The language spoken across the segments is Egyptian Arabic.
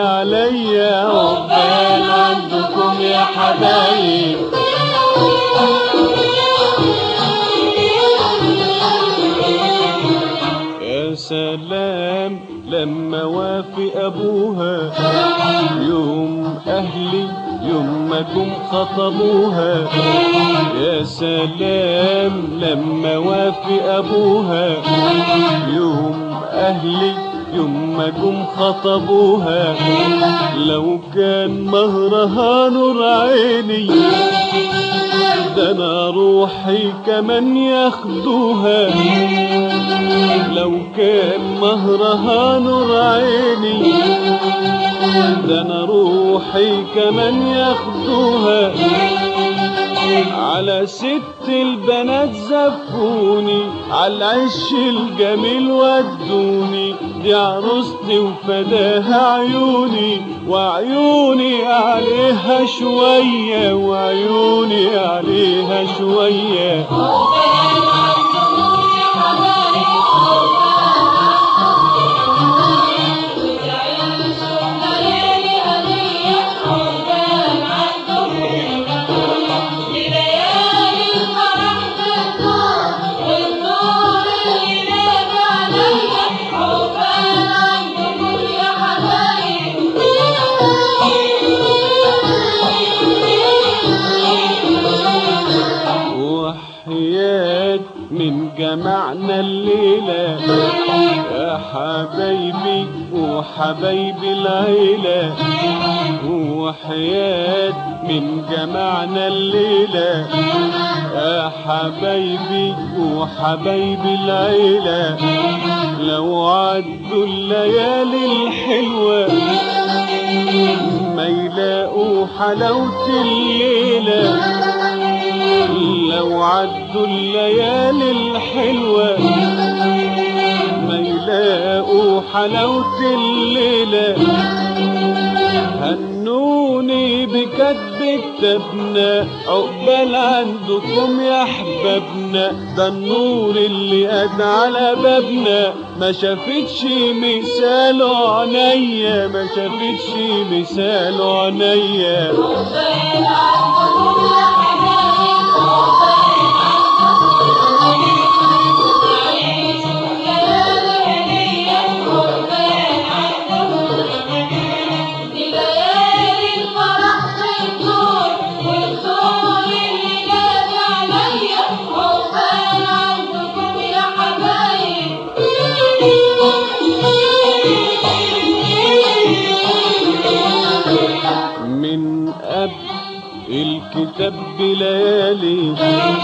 عليا عقبال عندكم يا حبايب يا سلام لما وافي ابوها يوم اهلي يوم ما جم خطبوها يا سلام لما وافي ابوها يوم اهلي يوم ما جم خطبوها لو كان مهرها نور عيني ده انا روحي كمان ياخدوها لو كان مهرها نور عيني ده انا روحي كمان ياخدوها على ست البنات زفوني على العش الجميل ودوني دي عروستي وفداها عيوني وعيوني عليها شوية وعيوني عليها شوية وحياة من جمعنا الليلة يا حبايبي وحبايبي العيلة وحياة من جمعنا الليلة يا حبايبي وحبايبي العيلة لو عدوا الليالي الحلوة ما يلاقوا حلاوة الليلة لو عدوا الليالي الحلوة ما يلاقوا حلاوة الليلة هنوني بكتب كتابنا عقبال عندكم يا احبابنا ده النور اللي قد على بابنا ما شافتش مثاله عينيا ما شافتش مثاله عينيا من قبل الكتاب بليالي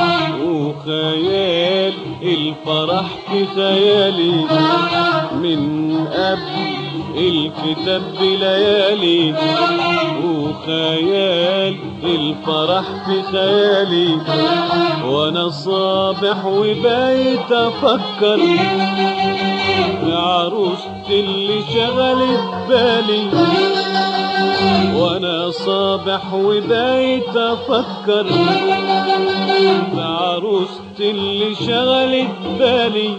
وخيال الفرح في خيالي من قبل الكتاب بليالي وخيال الفرح في خيالي وانا صابح وبايت افكر يا عروستي اللي شغلت بالي وانا صابح وبايت افكر بعروستي اللي شغلت بالي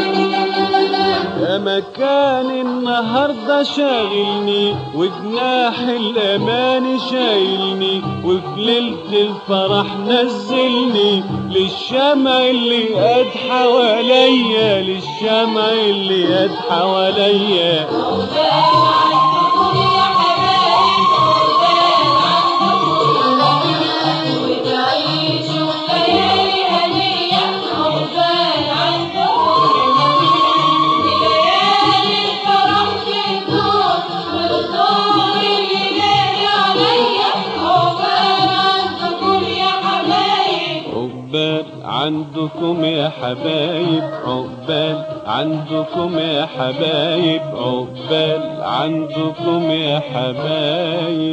يا مكان النهارده شاغلني وجناح الامان شايلني وفي ليله الفرح نزلني للشمع اللي قد حواليا للشمع اللي قد حواليا عقبال عندكم يا حبايب عقبال عندكم يا حبايب عقبال عندكم يا حبايب